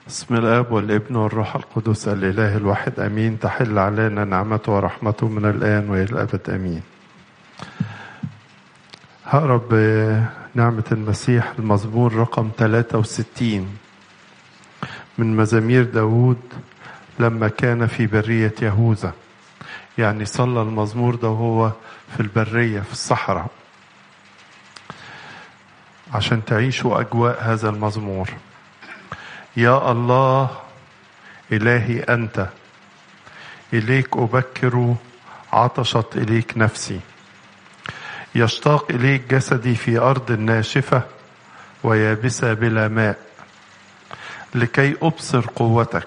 بسم الاب والابن والروح القدس الاله الواحد امين تحل علينا نعمته ورحمته من الان والى الابد امين هقرا بنعمة المسيح المزمور رقم 63 من مزامير داوود لما كان في برية يهوذا يعني صلى المزمور ده وهو في البرية في الصحراء عشان تعيشوا أجواء هذا المزمور يا الله إلهي أنت إليك أبكر عطشت إليك نفسي يشتاق إليك جسدي في أرض ناشفة ويابسة بلا ماء لكي أبصر قوتك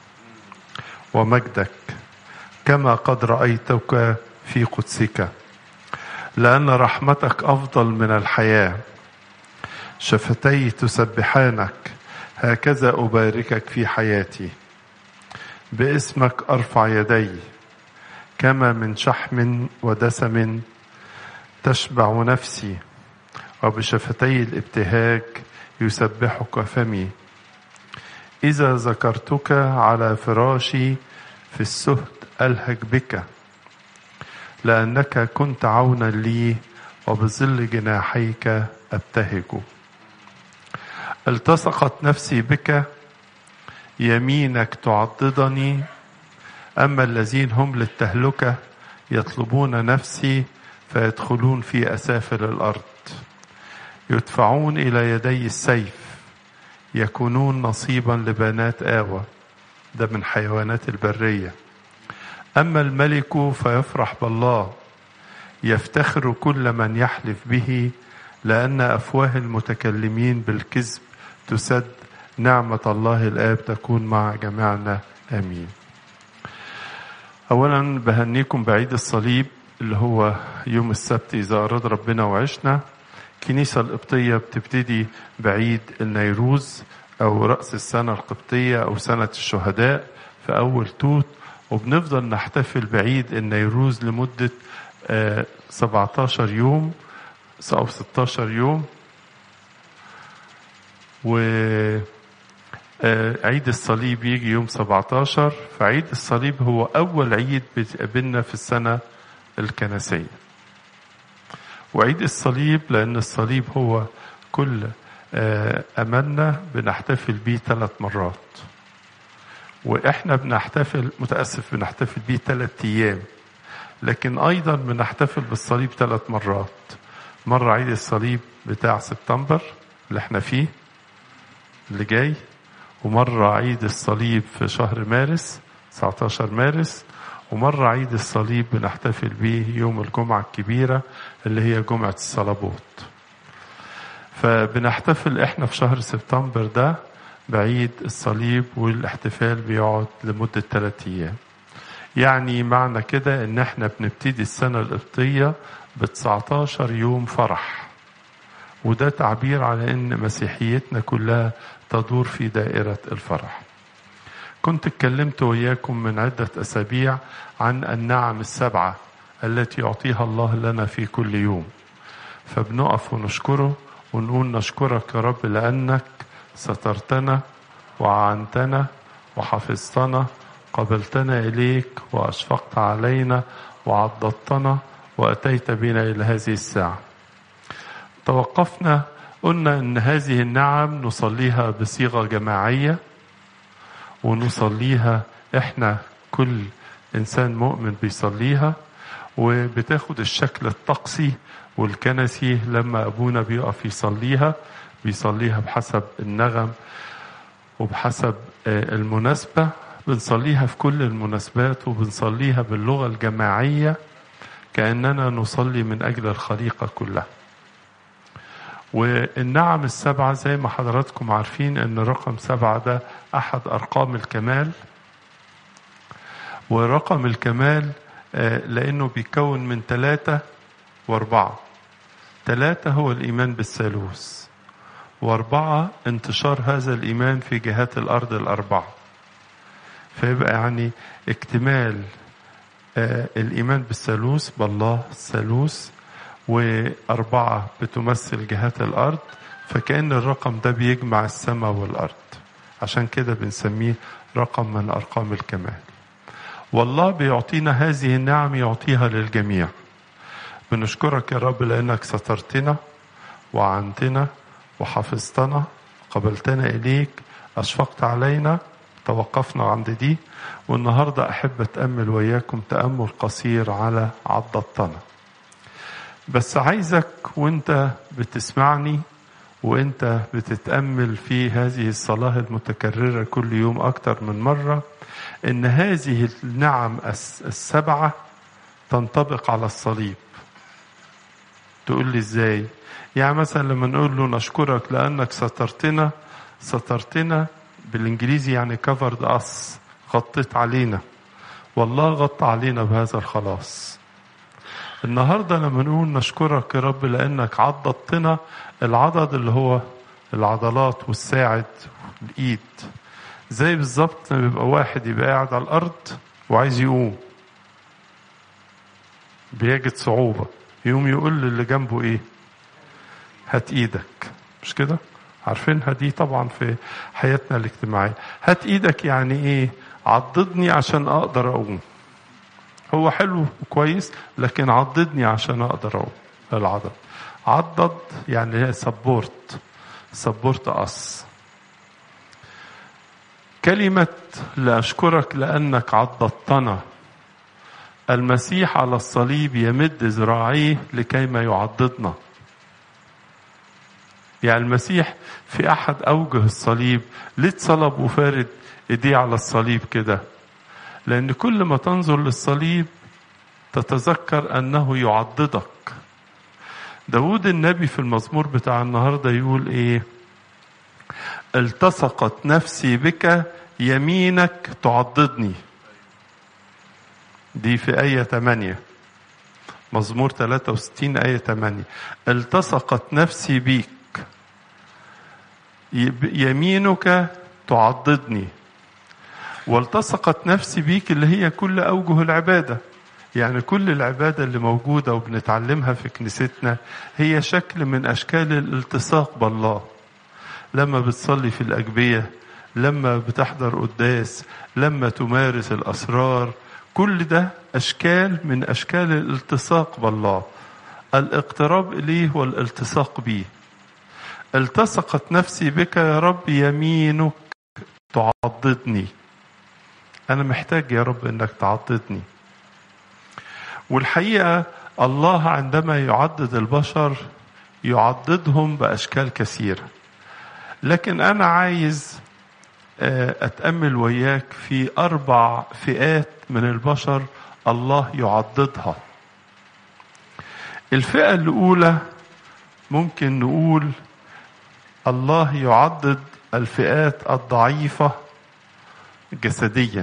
ومجدك كما قد رأيتك في قدسك لأن رحمتك أفضل من الحياة شفتي تسبحانك هكذا أباركك في حياتي باسمك أرفع يدي كما من شحم ودسم تشبع نفسي وبشفتي الابتهاج يسبحك فمي إذا ذكرتك على فراشي في السهد ألهج بك لأنك كنت عونا لي وبظل جناحيك أبتهج التصقت نفسي بك يمينك تعضدني أما الذين هم للتهلكة يطلبون نفسي فيدخلون في أسافل الأرض يدفعون إلى يدي السيف يكونون نصيبا لبنات آوى ده من حيوانات البرية أما الملك فيفرح بالله يفتخر كل من يحلف به لأن أفواه المتكلمين بالكذب تسد نعمة الله الآب تكون مع جميعنا آمين أولا بهنيكم بعيد الصليب اللي هو يوم السبت إذا أراد ربنا وعشنا الكنيسة القبطية بتبتدي بعيد النيروز أو رأس السنة القبطية أو سنة الشهداء في أول توت وبنفضل نحتفل بعيد النيروز لمدة 17 يوم أو 16 يوم و عيد الصليب يجي يوم 17 فعيد الصليب هو أول عيد بتقابلنا في السنة الكنسية وعيد الصليب لأن الصليب هو كل أملنا بنحتفل بيه ثلاث مرات وإحنا بنحتفل متأسف بنحتفل بيه ثلاث أيام لكن أيضا بنحتفل بالصليب ثلاث مرات مرة عيد الصليب بتاع سبتمبر اللي احنا فيه اللي جاي ومرة عيد الصليب في شهر مارس 19 مارس ومرة عيد الصليب بنحتفل بيه يوم الجمعة الكبيرة اللي هي جمعة الصلبوت فبنحتفل احنا في شهر سبتمبر ده بعيد الصليب والاحتفال بيقعد لمدة ثلاثة أيام يعني معنى كده ان احنا بنبتدي السنة القبطية ب 19 يوم فرح وده تعبير على ان مسيحيتنا كلها تدور في دائرة الفرح كنت اتكلمت وياكم من عدة أسابيع عن النعم السبعة التي يعطيها الله لنا في كل يوم فبنقف ونشكره ونقول نشكرك يا رب لأنك سترتنا وعنتنا وحفظتنا قبلتنا إليك وأشفقت علينا وعضدتنا وأتيت بنا إلى هذه الساعة توقفنا قلنا ان هذه النعم نصليها بصيغه جماعيه ونصليها احنا كل انسان مؤمن بيصليها وبتاخد الشكل الطقسي والكنسي لما ابونا بيقف يصليها بيصليها بحسب النغم وبحسب المناسبه بنصليها في كل المناسبات وبنصليها باللغه الجماعيه كاننا نصلي من اجل الخليقه كلها والنعم السبعة زي ما حضراتكم عارفين ان رقم سبعة ده احد ارقام الكمال ورقم الكمال لانه بيكون من ثلاثة واربعة ثلاثة هو الايمان بالثالوث واربعة انتشار هذا الايمان في جهات الارض الاربعة فيبقى يعني اكتمال الايمان بالثالوث بالله الثالوث وأربعة بتمثل جهات الأرض فكأن الرقم ده بيجمع السماء والأرض عشان كده بنسميه رقم من أرقام الكمال والله بيعطينا هذه النعم يعطيها للجميع بنشكرك يا رب لأنك سترتنا وعنتنا وحفظتنا قبلتنا إليك أشفقت علينا توقفنا عند دي والنهاردة أحب أتأمل وياكم تأمل قصير على عضتنا بس عايزك وانت بتسمعني وانت بتتأمل في هذه الصلاة المتكررة كل يوم أكتر من مرة إن هذه النعم السبعة تنطبق على الصليب تقول لي ازاي يعني مثلا لما نقول له نشكرك لأنك سترتنا سترتنا بالإنجليزي يعني covered us غطيت علينا والله غطى علينا بهذا الخلاص النهارده لما نقول نشكرك يا رب لانك عضدتنا العضد اللي هو العضلات والساعد والايد زي بالظبط لما بيبقى واحد يبقى قاعد على الارض وعايز يقوم بيجد صعوبه يقوم يقول للي جنبه ايه هات ايدك مش كده عارفينها دي طبعا في حياتنا الاجتماعيه هات ايدك يعني ايه عضدني عشان اقدر اقوم هو حلو وكويس لكن عضدني عشان اقدر اقوم العضد عضد يعني هي سبورت سبورت اس كلمة لأشكرك لأنك عضدتنا المسيح على الصليب يمد ذراعيه لكيما يعضدنا يعني المسيح في أحد أوجه الصليب ليه اتصلب وفارد إيديه على الصليب كده لأن كل ما تنظر للصليب تتذكر أنه يعضدك داود النبي في المزمور بتاع النهاردة يقول إيه التصقت نفسي بك يمينك تعضدني دي في آية 8 مزمور 63 آية 8 التصقت نفسي بيك يمينك تعضدني والتصقت نفسي بيك اللي هي كل أوجه العبادة يعني كل العبادة اللي موجودة وبنتعلمها في كنيستنا هي شكل من أشكال الالتصاق بالله لما بتصلي في الأجبية لما بتحضر قداس لما تمارس الأسرار كل ده أشكال من أشكال الالتصاق بالله الاقتراب إليه والالتصاق به التصقت نفسي بك يا رب يمينك تعضدني أنا محتاج يا رب إنك تعضدني والحقيقة الله عندما يعضد البشر يعضدهم بأشكال كثيرة لكن أنا عايز أتأمل وياك في أربع فئات من البشر الله يعضدها الفئة الأولى ممكن نقول الله يعضد الفئات الضعيفة جسديا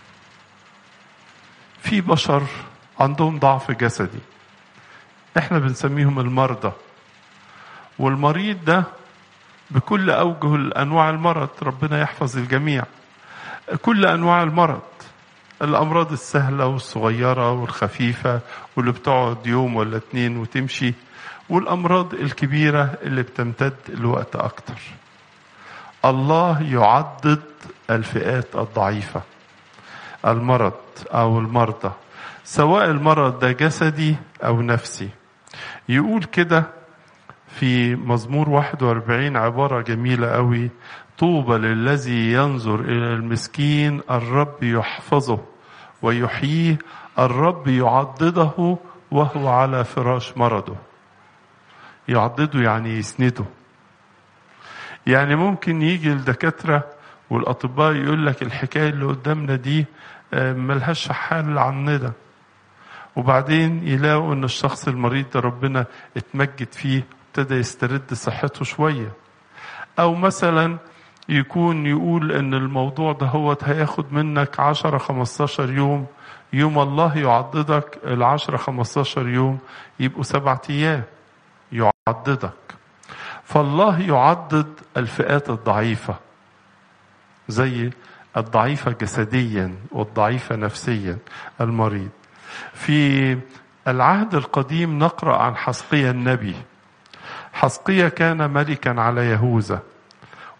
في بشر عندهم ضعف جسدي احنا بنسميهم المرضى والمريض ده بكل اوجه انواع المرض ربنا يحفظ الجميع كل انواع المرض الامراض السهله والصغيره والخفيفه واللي بتقعد يوم ولا اتنين وتمشي والامراض الكبيره اللي بتمتد الوقت اكتر الله يعضد الفئات الضعيفه المرض او المرضى سواء المرض ده جسدي او نفسي يقول كده في مزمور 41 عبارة جميلة قوي طوبى للذي ينظر إلى المسكين الرب يحفظه ويحييه الرب يعضده وهو على فراش مرضه يعضده يعني يسنده يعني ممكن يجي الدكاترة والأطباء يقول لك الحكاية اللي قدامنا دي ملهاش حل عننا وبعدين يلاقوا ان الشخص المريض ده ربنا اتمجد فيه ابتدى يسترد صحته شوية او مثلا يكون يقول ان الموضوع ده هو هياخد منك عشرة خمستاشر يوم يوم الله يعضدك العشرة خمستاشر يوم يبقوا سبعة ايام يعضدك فالله يعضد الفئات الضعيفة زي الضعيفة جسديا والضعيفة نفسيا المريض في العهد القديم نقرا عن حسقيا النبي حسقيا كان ملكا على يهوذا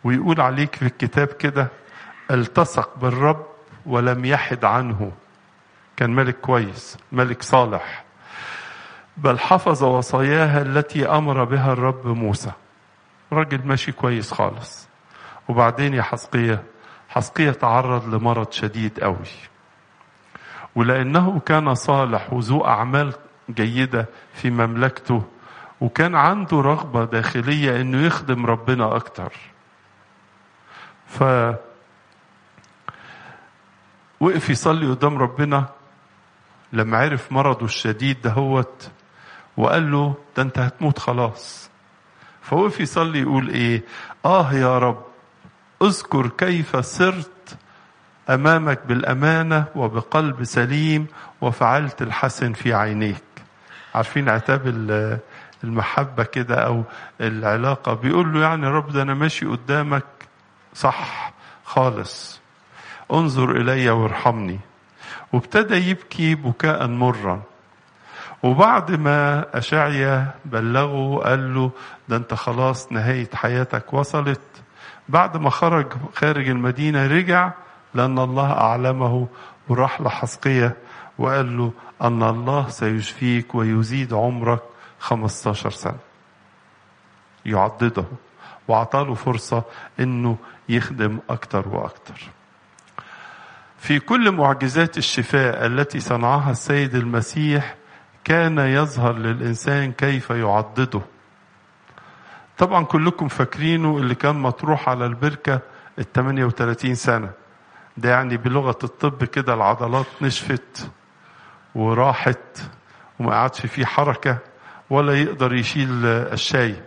ويقول عليك في الكتاب كده التصق بالرب ولم يحد عنه كان ملك كويس ملك صالح بل حفظ وصاياها التي امر بها الرب موسى راجل ماشي كويس خالص وبعدين يا حسقية حسقية تعرض لمرض شديد قوي ولأنه كان صالح وذو أعمال جيدة في مملكته وكان عنده رغبة داخلية إنه يخدم ربنا أكتر ف وقف يصلي قدام ربنا لما عرف مرضه الشديد دهوت وقال له ده انت هتموت خلاص فوقف يصلي يقول ايه اه يا رب اذكر كيف سرت امامك بالامانه وبقلب سليم وفعلت الحسن في عينيك عارفين عتاب المحبه كده او العلاقه بيقول له يعني يا رب ده انا ماشي قدامك صح خالص انظر الي وارحمني وابتدى يبكي بكاء مرا وبعد ما أشعيا بلغه قال له ده أنت خلاص نهاية حياتك وصلت بعد ما خرج خارج المدينة رجع لأن الله أعلمه وراح لحسقية وقال له أن الله سيشفيك ويزيد عمرك 15 سنة يعضده وأعطاله فرصة أنه يخدم أكتر وأكتر في كل معجزات الشفاء التي صنعها السيد المسيح كان يظهر للإنسان كيف يعضده طبعا كلكم فاكرينه اللي كان مطروح على البركة ال 38 سنة ده يعني بلغة الطب كده العضلات نشفت وراحت وما قعدش فيه حركة ولا يقدر يشيل الشاي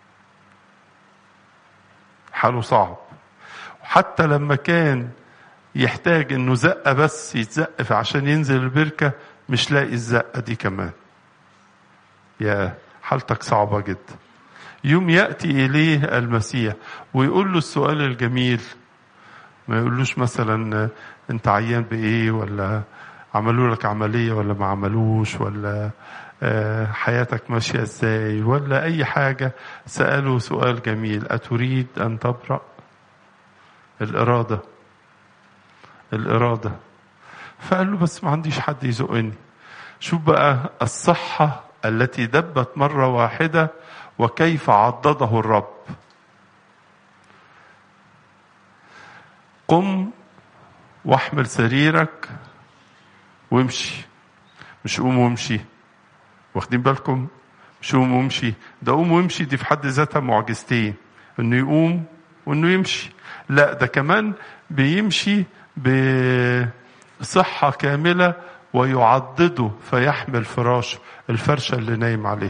حاله صعب حتى لما كان يحتاج انه زقه بس يتزق عشان ينزل البركه مش لاقي الزقه دي كمان يا حالتك صعبه جدا يوم ياتي اليه المسيح ويقول له السؤال الجميل ما يقولوش مثلا انت عيان بايه ولا عملوا لك عمليه ولا ما عملوش ولا حياتك ماشيه ازاي ولا اي حاجه ساله سؤال جميل اتريد ان تبرأ الاراده الإرادة فقال له بس ما عنديش حد يزقني شوف بقى الصحة التي دبت مرة واحدة وكيف عضده الرب قم واحمل سريرك وامشي مش قوم وامشي واخدين بالكم مش قوم وامشي ده قوم وامشي دي في حد ذاتها معجزتين انه يقوم وانه يمشي لا ده كمان بيمشي بصحة كاملة ويعضده فيحمل فراش الفرشة اللي نايم عليه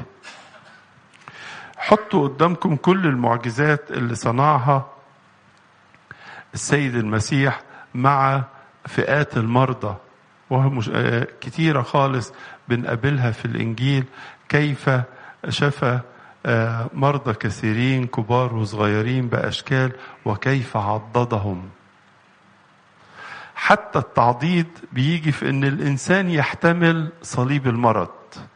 حطوا قدامكم كل المعجزات اللي صنعها السيد المسيح مع فئات المرضى وهي مش كتيرة خالص بنقابلها في الإنجيل كيف شفى مرضى كثيرين كبار وصغيرين بأشكال وكيف عضدهم حتى التعضيد بيجي في ان الانسان يحتمل صليب المرض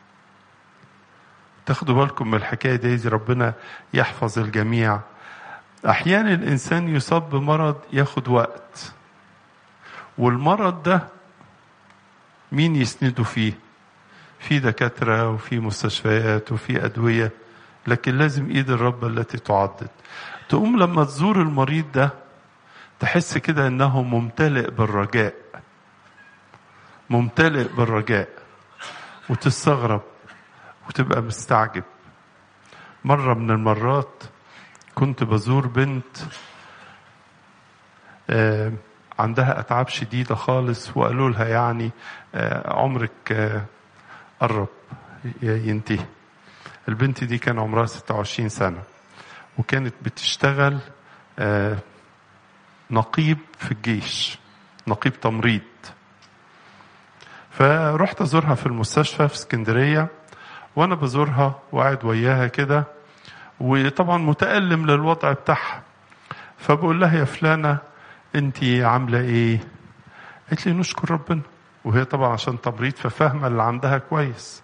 تاخدوا بالكم من الحكايه دي ربنا يحفظ الجميع احيانا الانسان يصاب بمرض ياخد وقت والمرض ده مين يسنده فيه في دكاتره وفي مستشفيات وفي ادويه لكن لازم ايد الرب التي تعضد تقوم لما تزور المريض ده تحس كده انه ممتلئ بالرجاء ممتلئ بالرجاء وتستغرب وتبقى مستعجب مرة من المرات كنت بزور بنت عندها أتعاب شديدة خالص وقالوا لها يعني عمرك قرب ينتهي البنت دي كان عمرها 26 سنة وكانت بتشتغل نقيب في الجيش نقيب تمريض فرحت ازورها في المستشفى في اسكندريه وانا بزورها وقاعد وياها كده وطبعا متألم للوضع بتاعها فبقول لها يا فلانة انت عاملة ايه قالت لي نشكر ربنا وهي طبعا عشان تمريض ففاهمة اللي عندها كويس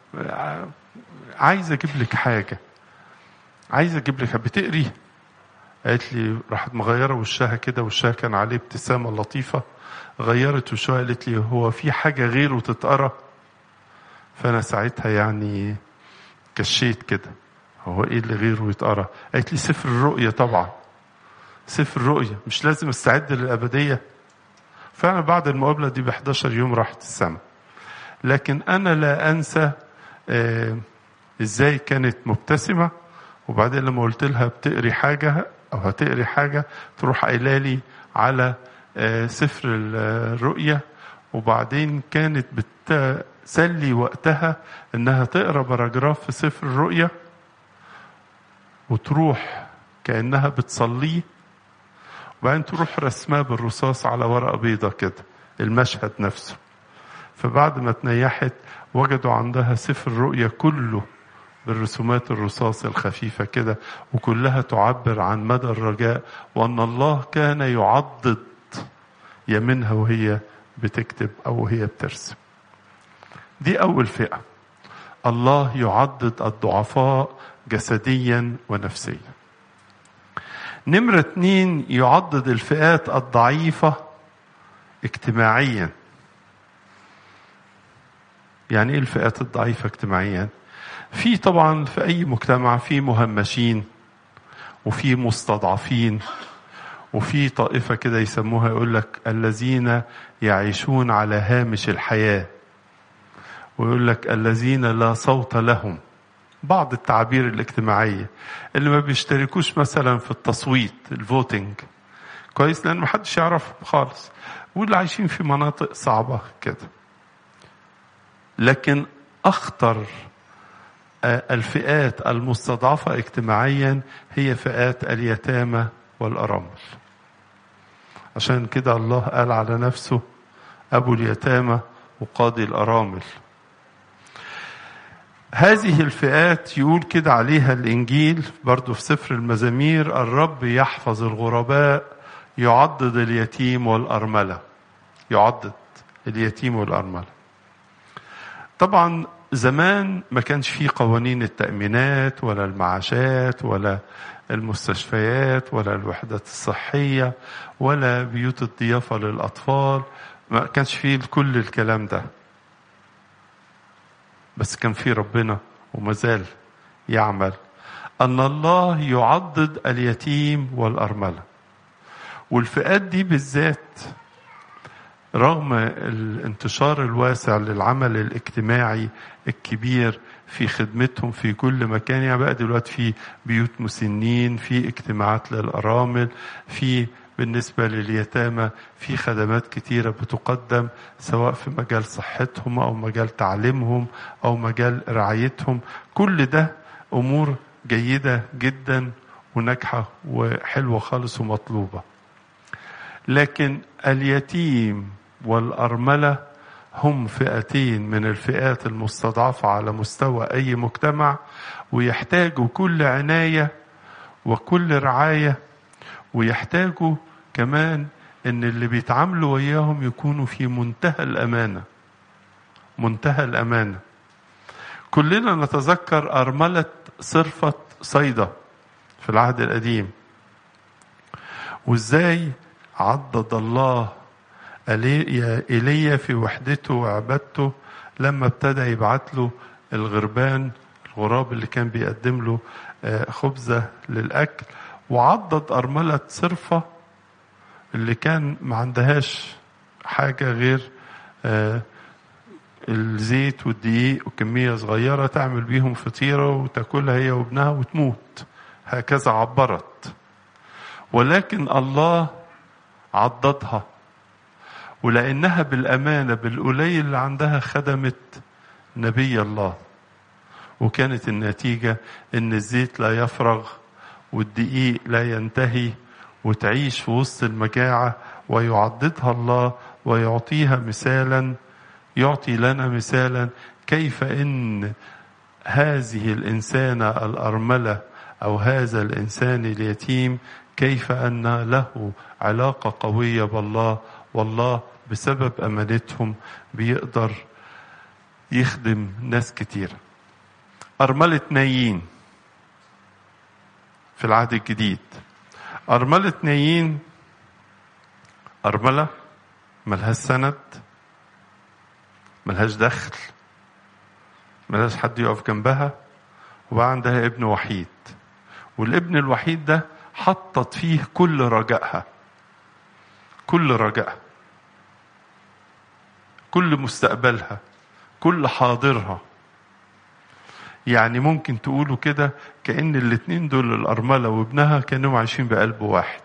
عايز اجيب لك حاجة عايز اجيب لك بتقري قالت لي راحت مغيرة وشها كده وشها كان عليه ابتسامة لطيفة غيرت وشها قالت لي هو في حاجة غيره تتقرا فأنا ساعتها يعني كشيت كده هو ايه اللي غيره يتقرا قالت لي سفر الرؤيا طبعا سفر الرؤيا مش لازم استعد للأبدية فأنا بعد المقابلة دي ب 11 يوم راحت السماء لكن أنا لا أنسى آه إزاي كانت مبتسمة وبعدين لما قلت لها بتقري حاجة أو هتقري حاجة تروح قايلة لي على آه سفر الرؤيا وبعدين كانت بتسلي وقتها إنها تقرا باراجراف في سفر الرؤيا وتروح كأنها بتصليه وبعدين تروح رسماه بالرصاص على ورقة بيضة كده المشهد نفسه فبعد ما تنيحت وجدوا عندها سفر الرؤيا كله بالرسومات الرصاص الخفيفة كده وكلها تعبر عن مدى الرجاء وأن الله كان يعضد يمينها وهي بتكتب أو وهي بترسم دي أول فئة الله يعضد الضعفاء جسديا ونفسيا نمرة اتنين يعضد الفئات الضعيفة اجتماعيا يعني ايه الفئات الضعيفة اجتماعيا في طبعا في اي مجتمع في مهمشين وفي مستضعفين وفي طائفة كده يسموها يقول لك الذين يعيشون على هامش الحياة ويقول لك الذين لا صوت لهم بعض التعابير الاجتماعية اللي ما بيشتركوش مثلا في التصويت الفوتنج كويس لأن ما حدش يعرفهم خالص واللي عايشين في مناطق صعبة كده لكن أخطر الفئات المستضعفة اجتماعيا هي فئات اليتامى والأرامل عشان كده الله قال على نفسه أبو اليتامى وقاضي الأرامل هذه الفئات يقول كده عليها الإنجيل برضو في سفر المزامير الرب يحفظ الغرباء يعضد اليتيم والأرملة يعضد اليتيم والأرملة طبعا زمان ما كانش فيه قوانين التأمينات ولا المعاشات ولا المستشفيات ولا الوحدات الصحية ولا بيوت الضيافة للأطفال ما كانش فيه كل الكلام ده بس كان في ربنا وما زال يعمل أن الله يعضد اليتيم والأرملة والفئات دي بالذات رغم الانتشار الواسع للعمل الاجتماعي الكبير في خدمتهم في كل مكان يعني بقى دلوقتي في بيوت مسنين في اجتماعات للأرامل في بالنسبة لليتامى في خدمات كتيرة بتقدم سواء في مجال صحتهم أو مجال تعليمهم أو مجال رعايتهم كل ده أمور جيدة جدا وناجحة وحلوة خالص ومطلوبة لكن اليتيم والأرملة هم فئتين من الفئات المستضعفة على مستوى أي مجتمع ويحتاجوا كل عناية وكل رعاية ويحتاجوا كمان ان اللي بيتعاملوا وياهم يكونوا في منتهى الامانه منتهى الامانه كلنا نتذكر ارمله صرفه صيدا في العهد القديم وازاي عضد الله ايليا في وحدته وعبادته لما ابتدى يبعت له الغربان الغراب اللي كان بيقدم له خبزه للاكل وعضد ارمله صرفه اللي كان ما عندهاش حاجة غير آه الزيت والدقيق وكمية صغيرة تعمل بيهم فطيرة وتاكلها هي وابنها وتموت هكذا عبرت ولكن الله عضدها ولأنها بالأمانة بالقليل اللي عندها خدمت نبي الله وكانت النتيجة إن الزيت لا يفرغ والدقيق لا ينتهي وتعيش في وسط المجاعة ويعضدها الله ويعطيها مثالا يعطي لنا مثالا كيف ان هذه الانسانه الارمله او هذا الانسان اليتيم كيف ان له علاقه قويه بالله والله بسبب امانتهم بيقدر يخدم ناس كتير ارمله نايين في العهد الجديد أرملة نايين أرملة ملهاش سند ملهاش دخل ملهاش حد يقف جنبها وبقى عندها ابن وحيد والابن الوحيد ده حطت فيه كل رجائها كل رجائها كل مستقبلها كل حاضرها يعني ممكن تقولوا كده كأن الاتنين دول الأرملة وابنها كانوا عايشين بقلب واحد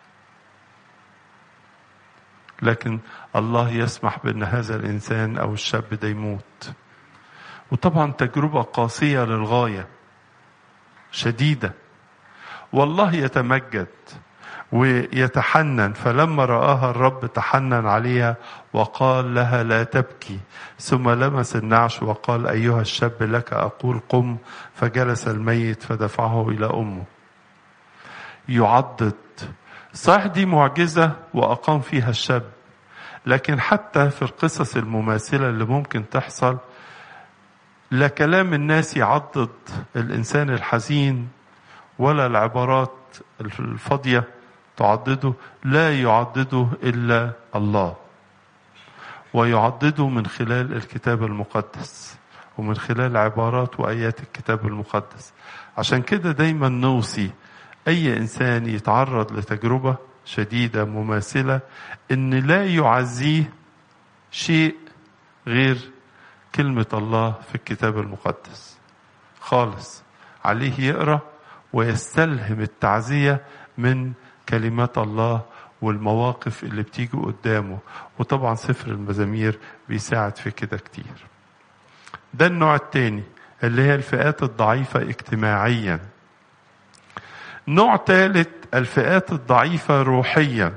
لكن الله يسمح بأن هذا الإنسان أو الشاب ده يموت وطبعا تجربة قاسية للغاية شديدة والله يتمجد ويتحنن فلما رآها الرب تحنن عليها وقال لها لا تبكي ثم لمس النعش وقال أيها الشاب لك أقول قم فجلس الميت فدفعه إلى أمه يعضد صحيح دي معجزة وأقام فيها الشاب لكن حتى في القصص المماثلة اللي ممكن تحصل لا كلام الناس يعضد الإنسان الحزين ولا العبارات الفاضية تعضده لا يعضده إلا الله ويعضده من خلال الكتاب المقدس ومن خلال عبارات وآيات الكتاب المقدس عشان كده دايما نوصي أي إنسان يتعرض لتجربة شديدة مماثلة إن لا يعزيه شيء غير كلمة الله في الكتاب المقدس خالص عليه يقرأ ويستلهم التعزية من كلمات الله والمواقف اللي بتيجي قدامه وطبعا سفر المزامير بيساعد في كده كتير ده النوع التاني اللي هي الفئات الضعيفة اجتماعيا نوع ثالث الفئات الضعيفة روحيا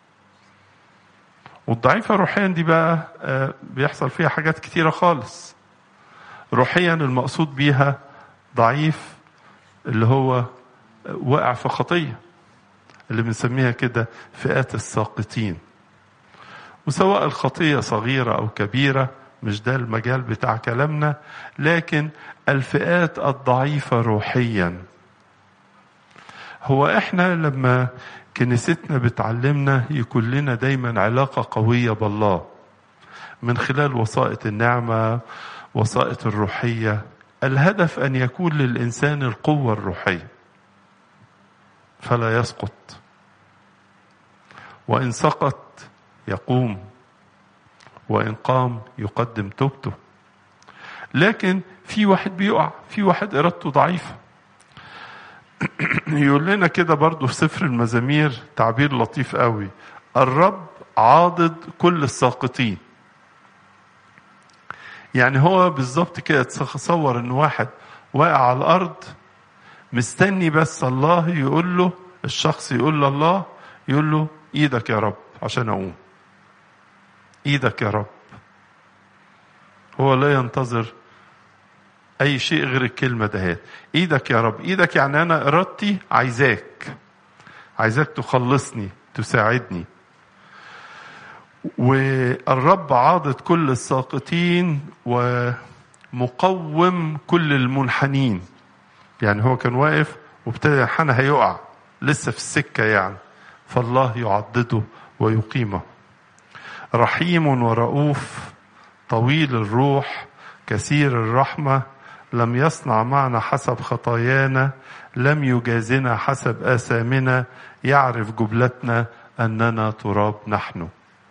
والضعيفة روحيا دي بقى بيحصل فيها حاجات كتيرة خالص روحيا المقصود بيها ضعيف اللي هو وقع في خطية اللي بنسميها كده فئات الساقطين وسواء الخطية صغيرة أو كبيرة مش ده المجال بتاع كلامنا لكن الفئات الضعيفة روحيا هو احنا لما كنيستنا بتعلمنا يكون لنا دايما علاقة قوية بالله من خلال وسائط النعمة وسائط الروحية الهدف أن يكون للإنسان القوة الروحية فلا يسقط وإن سقط يقوم وإن قام يقدم توبته لكن في واحد بيقع في واحد إرادته ضعيفة يقول لنا كده برضو في سفر المزامير تعبير لطيف قوي الرب عاضد كل الساقطين يعني هو بالظبط كده تصور ان واحد واقع على الارض مستني بس الله يقول له الشخص يقول لله يقول له ايدك يا رب عشان اقوم ايدك يا رب هو لا ينتظر اي شيء غير الكلمه دهات ايدك يا رب ايدك يعني انا ارادتي عايزاك عايزاك تخلصني تساعدني والرب عاضد كل الساقطين ومقوم كل المنحنين يعني هو كان واقف وابتدى ينحنى هيقع لسه في السكه يعني فالله يعضده ويقيمه رحيم ورؤوف طويل الروح كثير الرحمه لم يصنع معنا حسب خطايانا لم يجازنا حسب آثامنا يعرف جبلتنا أننا تراب نحن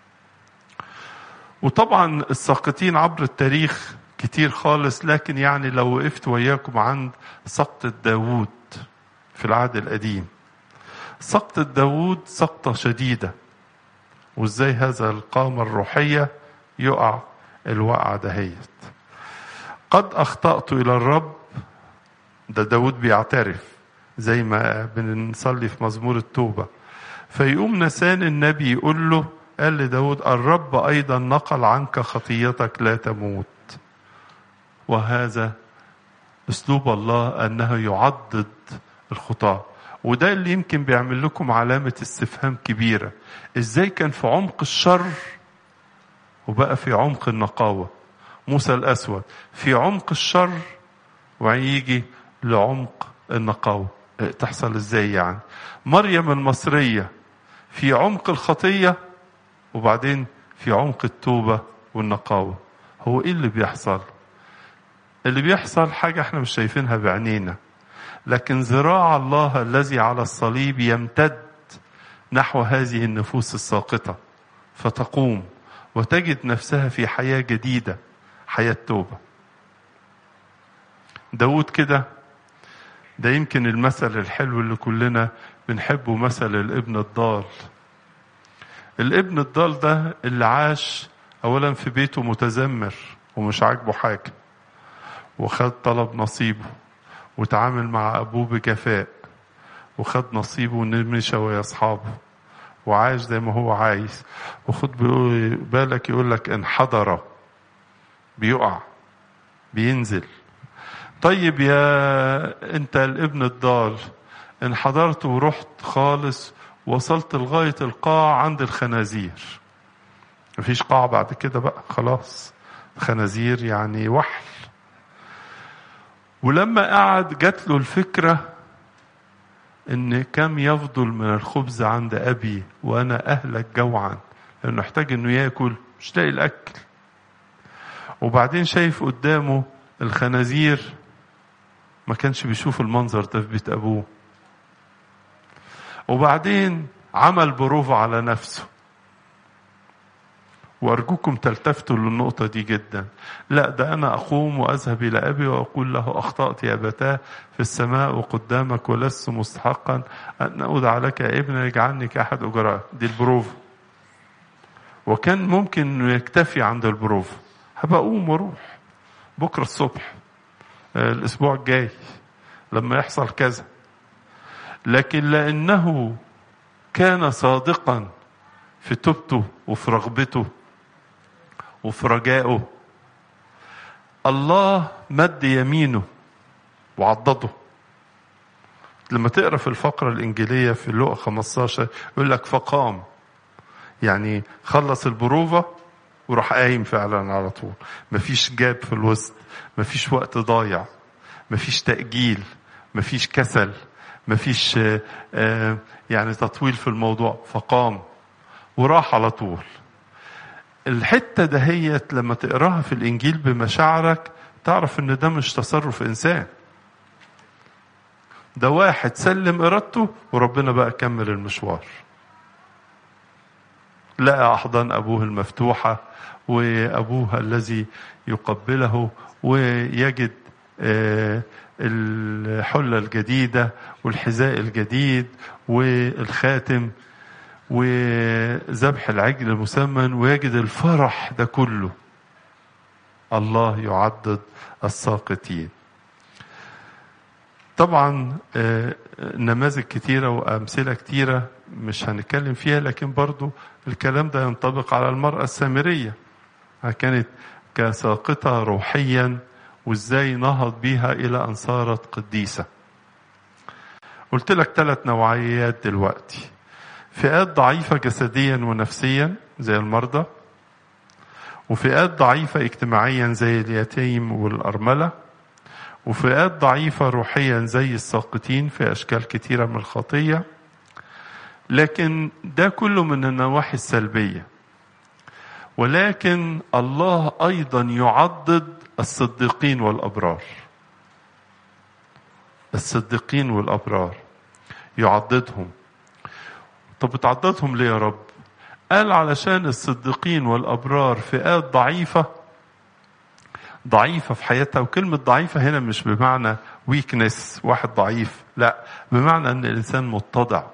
وطبعا الساقطين عبر التاريخ كتير خالص لكن يعني لو وقفت وياكم عند سقطة داوود في العهد القديم سقطة داوود سقطة شديدة وازاي هذا القامة الروحية يقع الوقعة دهيت قد أخطأت إلى الرب ده داود بيعترف زي ما بنصلي في مزمور التوبة فيقوم نسان النبي يقول له قال لداود الرب أيضا نقل عنك خطيتك لا تموت وهذا أسلوب الله أنه يعضد الخطاة وده اللي يمكن بيعمل لكم علامة استفهام كبيرة إزاي كان في عمق الشر وبقى في عمق النقاوة موسى الأسود في عمق الشر ويجي لعمق النقاوة تحصل ازاي يعني مريم المصرية في عمق الخطية وبعدين في عمق التوبة والنقاوة هو ايه اللي بيحصل اللي بيحصل حاجة احنا مش شايفينها بعينينا لكن ذراع الله الذي على الصليب يمتد نحو هذه النفوس الساقطة فتقوم وتجد نفسها في حياة جديدة حياة توبة داود كده ده يمكن المثل الحلو اللي كلنا بنحبه مثل الابن الضال الابن الضال ده اللي عاش اولا في بيته متذمر ومش عاجبه حاجه وخد طلب نصيبه وتعامل مع ابوه بجفاء وخد نصيبه ونمشى ويا اصحابه وعاش زي ما هو عايز وخد بالك يقول لك انحدر بيقع بينزل طيب يا انت الابن الضال انحدرت ورحت خالص وصلت لغاية القاع عند الخنازير مفيش قاع بعد كده بقى خلاص خنازير يعني وحل ولما قعد جات له الفكرة ان كم يفضل من الخبز عند ابي وانا اهلك جوعا لانه احتاج انه ياكل مش لاقي الاكل وبعدين شايف قدامه الخنازير ما كانش بيشوف المنظر ده في بيت ابوه وبعدين عمل بروفة على نفسه وأرجوكم تلتفتوا للنقطة دي جدا لا ده أنا أقوم وأذهب إلى أبي وأقول له أخطأت يا أبتاه في السماء وقدامك ولست مستحقا أن أودع لك يا ابن اجعلني كأحد أجراء دي البروفة وكان ممكن أنه يكتفي عند البروفة هبقى أقوم وأروح بكرة الصبح الأسبوع الجاي لما يحصل كذا لكن لأنه كان صادقا في توبته وفي رغبته وفي رجائه الله مد يمينه وعضده لما تقرا في الفقره الانجيليه في لوقا 15 يقول لك فقام يعني خلص البروفه وراح قايم فعلا على طول مفيش جاب في الوسط مفيش وقت ضايع مفيش تأجيل مفيش كسل مفيش يعني تطويل في الموضوع فقام وراح على طول الحتة دهيت لما تقراها في الإنجيل بمشاعرك تعرف إن ده مش تصرف إنسان ده واحد سلم إرادته وربنا بقى كمل المشوار لقى أحضان أبوه المفتوحة وأبوه الذي يقبله ويجد الحلة الجديدة والحذاء الجديد والخاتم وذبح العجل المسمن ويجد الفرح ده كله الله يعدد الساقطين طبعا نماذج كتيرة وأمثلة كتيرة مش هنتكلم فيها لكن برضو الكلام ده ينطبق على المرأة السامرية كانت كساقطة روحيا وازاي نهض بيها إلى أن صارت قديسة قلت لك ثلاث نوعيات دلوقتي فئات ضعيفة جسديا ونفسيا زي المرضى وفئات ضعيفة اجتماعيا زي اليتيم والأرملة وفئات ضعيفة روحيا زي الساقطين في أشكال كتيرة من الخطية لكن ده كله من النواحي السلبية ولكن الله أيضا يعضد الصديقين والأبرار الصديقين والأبرار يعضدهم طب بتعضدهم ليه يا رب قال علشان الصديقين والأبرار فئات ضعيفة ضعيفة في حياتها وكلمة ضعيفة هنا مش بمعنى ويكنس واحد ضعيف لا بمعنى أن الإنسان متضع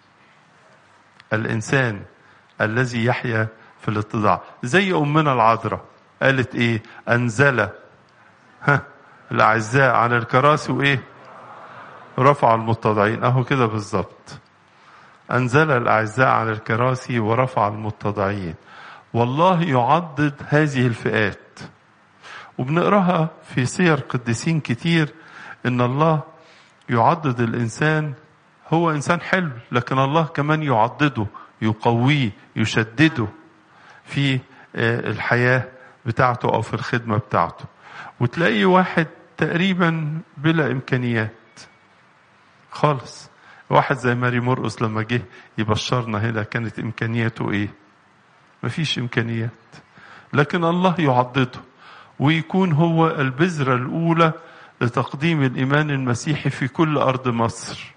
الإنسان الذي يحيا في الاتضاع زي أمنا العذراء قالت إيه أنزل ها الأعزاء عن الكراسي وإيه رفع المتضعين أهو كده بالظبط أنزل الأعزاء عن الكراسي ورفع المتضعين والله يعضد هذه الفئات وبنقراها في سير قديسين كتير ان الله يعضد الانسان هو انسان حلو لكن الله كمان يعضده يقويه يشدده في الحياه بتاعته او في الخدمه بتاعته وتلاقي واحد تقريبا بلا امكانيات خالص واحد زي ماري مرقس لما جه يبشرنا هنا كانت امكانياته ايه مفيش امكانيات لكن الله يعضده ويكون هو البذرة الأولى لتقديم الإيمان المسيحي في كل أرض مصر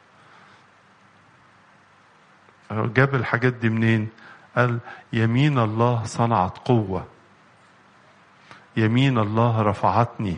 جاب الحاجات دي منين قال يمين الله صنعت قوة يمين الله رفعتني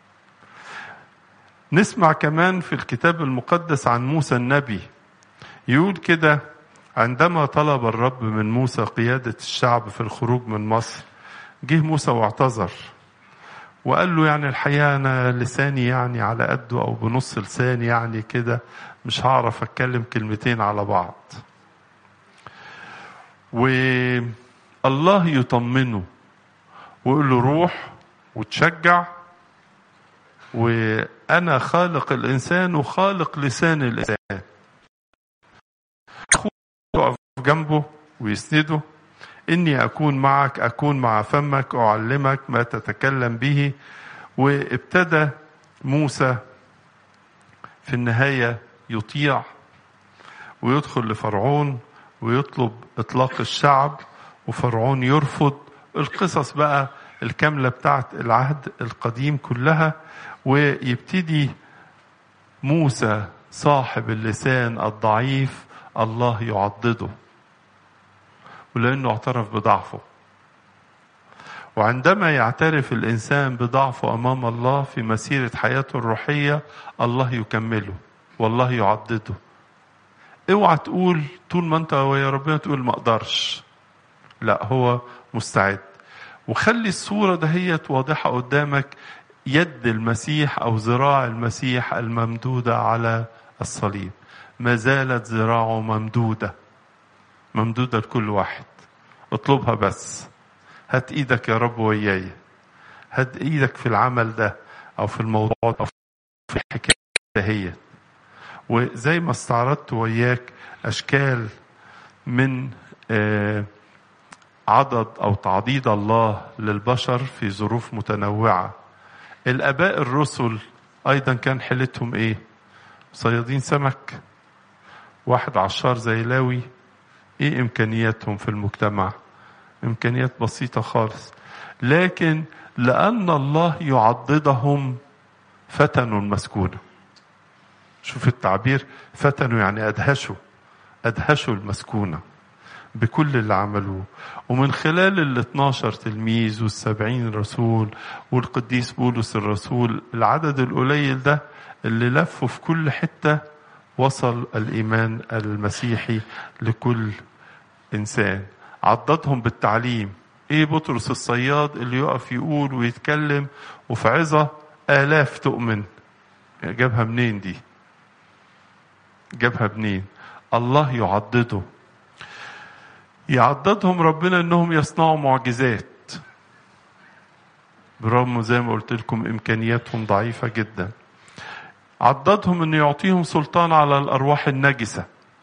نسمع كمان في الكتاب المقدس عن موسى النبي يقول كده عندما طلب الرب من موسى قيادة الشعب في الخروج من مصر جه موسى واعتذر وقال له يعني الحقيقة أنا لساني يعني على قده أو بنص لساني يعني كده مش هعرف أتكلم كلمتين على بعض والله يطمنه ويقول له روح وتشجع وأنا خالق الإنسان وخالق لسان الإنسان يقف جنبه ويسنده إني أكون معك أكون مع فمك أعلمك ما تتكلم به وابتدى موسى في النهاية يطيع ويدخل لفرعون ويطلب إطلاق الشعب وفرعون يرفض القصص بقى الكاملة بتاعت العهد القديم كلها ويبتدي موسى صاحب اللسان الضعيف الله يعضده ولأنه اعترف بضعفه وعندما يعترف الإنسان بضعفه أمام الله في مسيرة حياته الروحية الله يكمله والله يعضده اوعى تقول طول ما انت ويا ربنا تقول ما اقدرش لا هو مستعد وخلي الصورة دهيت واضحة قدامك يد المسيح أو ذراع المسيح الممدودة على الصليب ما زالت ذراعه ممدودة ممدودة لكل واحد اطلبها بس هات ايدك يا رب وياي هات ايدك في العمل ده او في الموضوع ده او في الحكاية دهيت وزي ما استعرضت وياك اشكال من آه عضد او تعضيد الله للبشر في ظروف متنوعه الاباء الرسل ايضا كان حيلتهم ايه صيادين سمك واحد عشار زي لاوي ايه امكانياتهم في المجتمع امكانيات بسيطه خالص لكن لان الله يعضدهم فتنوا المسكونه شوف التعبير فتنوا يعني ادهشوا ادهشوا المسكونه بكل اللي عملوه ومن خلال ال 12 تلميذ والسبعين رسول والقديس بولس الرسول العدد القليل ده اللي لفوا في كل حتة وصل الإيمان المسيحي لكل إنسان عضدهم بالتعليم إيه بطرس الصياد اللي يقف يقول ويتكلم وفي عظة آلاف تؤمن جابها منين دي جابها منين الله يعضده يعضدهم ربنا انهم يصنعوا معجزات برغم زي ما قلت لكم امكانياتهم ضعيفه جدا عضدهم انه يعطيهم سلطان على الارواح النجسه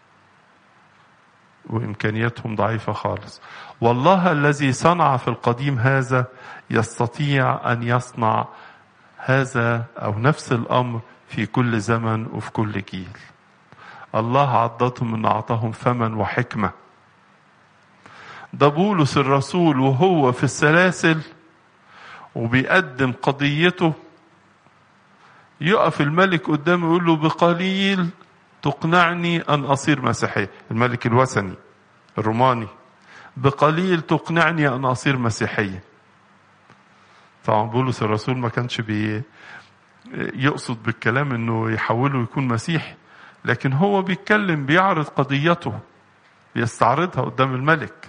وامكانياتهم ضعيفه خالص والله الذي صنع في القديم هذا يستطيع ان يصنع هذا او نفس الامر في كل زمن وفي كل جيل الله عضدهم انه اعطاهم فما وحكمه ده بولس الرسول وهو في السلاسل وبيقدم قضيته يقف الملك قدامه يقول له بقليل تقنعني ان اصير مسيحي الملك الوثني الروماني بقليل تقنعني ان اصير مسيحيا طبعا بولس الرسول ما كانش بي يقصد بالكلام انه يحوله يكون مسيحي لكن هو بيتكلم بيعرض قضيته بيستعرضها قدام الملك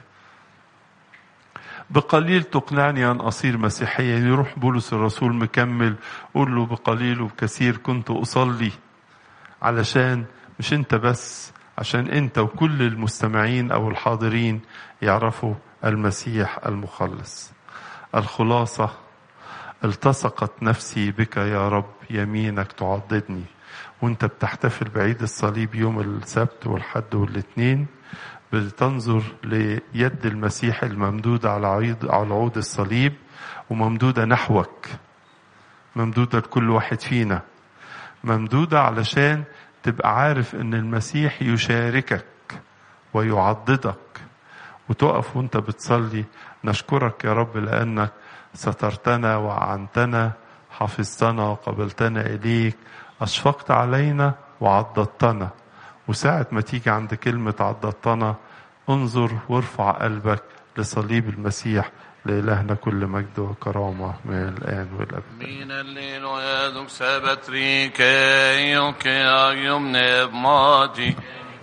بقليل تقنعني أن أصير مسيحيا يروح بولس الرسول مكمل قول له بقليل وبكثير كنت أصلي علشان مش أنت بس عشان أنت وكل المستمعين أو الحاضرين يعرفوا المسيح المخلص الخلاصة التصقت نفسي بك يا رب يمينك تعضدني وانت بتحتفل بعيد الصليب يوم السبت والحد والاثنين بتنظر ليد المسيح الممدودة على عيد على عود الصليب وممدودة نحوك ممدودة لكل واحد فينا ممدودة علشان تبقى عارف ان المسيح يشاركك ويعضدك وتقف وانت بتصلي نشكرك يا رب لانك سترتنا وعنتنا حفظتنا وقبلتنا اليك اشفقت علينا وعضدتنا وساعة ما تيجي عند كلمة عضدتنا انظر وارفع قلبك لصليب المسيح لإلهنا كل مجد وكرامة من الآن والأبد Min el och jag säbet rike och jag jomne magi.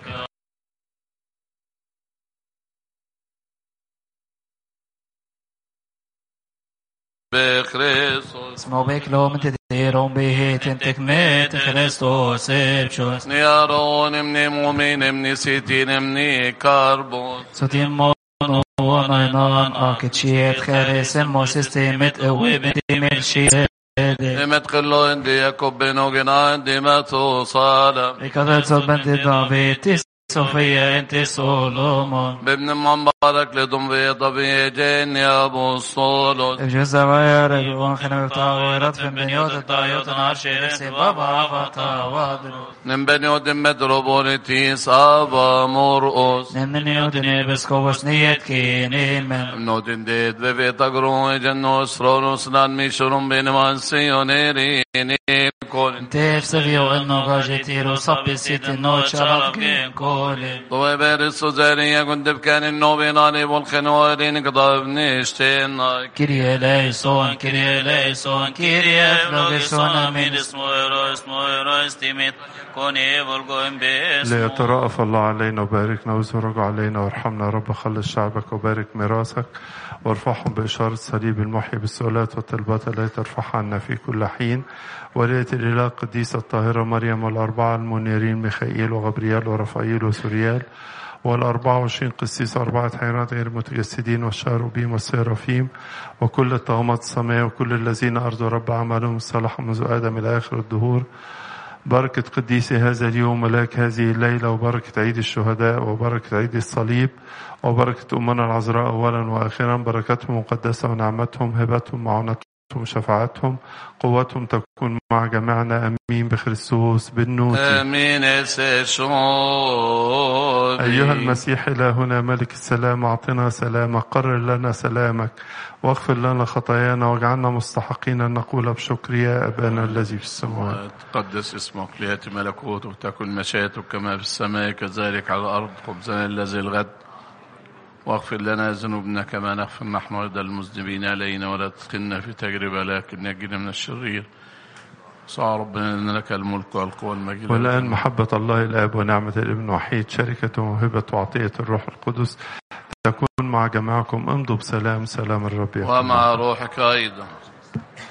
Bekristus. Små beklom till om beheten tekmet Kristus erkjøs. Ni aron emni mumin emni sitin emni karbon. Så til mån og nøynan aketskiet kjæresem og systemet øve med skjede. Emet kullo indi Jakob ben ogena indi matu salam. Rikadret så bente David Sofia inte Solomon. بابن مبارك لدم في طبيعتين يا ابو الصولد Efjøsa veier og khana tawarat fem benjot tayot nar shere se baba vata wadru. من بني ودم متروبوليتي صابا مرقص Nemni odine beskobos niyet kinin men. من ودن ديد بفي تقرو جنو اسرون سنان ميشورون بين مانسيونيري نيكول Tef sevio enno gajetiro sappi sitin no charaf gen kole. طوي بيرس وزارية كنت بكان النوبيناني والخنوارين قضاب نيشتين Kyrie eleison, Kyrie eleison, Kyrie flogeson amen. اسمه ايرو اسمه ايرو استيميت كوني فولجوين باسمه ليترأف الله علينا وباركنا ويزرج علينا وارحمنا يا رب خلص شعبك وبارك ميراثك وارفعهم بإشارة صليب المحيي بالسؤالات والطلبات التي ترفعها عنا في كل حين ولية الإله القديسة الطاهرة مريم والأربعة المنيرين ميخائيل وغبريال ورفائيل وسوريال والأربعة وعشرين قسيس وأربعة حيوانات غير متجسدين والشاروبيم والسيرافيم وكل الطغمات السماء وكل الذين أرضوا رب عملهم الصالح منذ آدم إلى آخر الدهور بركة قديس هذا اليوم ملاك هذه الليلة وبركة عيد الشهداء وبركة عيد الصليب وبركة أمنا العذراء أولا وآخرا بركتهم مقدسة ونعمتهم هبتهم معونتهم شفاعتهم قوتهم تكون مع جميعنا أمين بخريستوس بالنوت امين سيشون أيها المسيح إلهنا ملك السلام أعطنا سلامك قرر لنا سلامك واغفر لنا خطايانا واجعلنا مستحقين أن نقول بشكر يا أبانا الذي في السماوات تقدس اسمك ليأتي ملكوتك تكن مشيئتك كما في السماء كذلك على الأرض خبزنا الذي الغد واغفر لنا ذنوبنا كما نغفر نحن أيضا المذنبين علينا ولا تدخلنا في تجربة لكن نجينا من الشرير صار ربنا إن لك الملك والقوة والمجد والآن محبة الله الآب ونعمة الابن وحيد شركة وموهبة وعطية الروح القدس تكون مع جميعكم امضوا بسلام سلام الرب يكون ومع روحك أيضا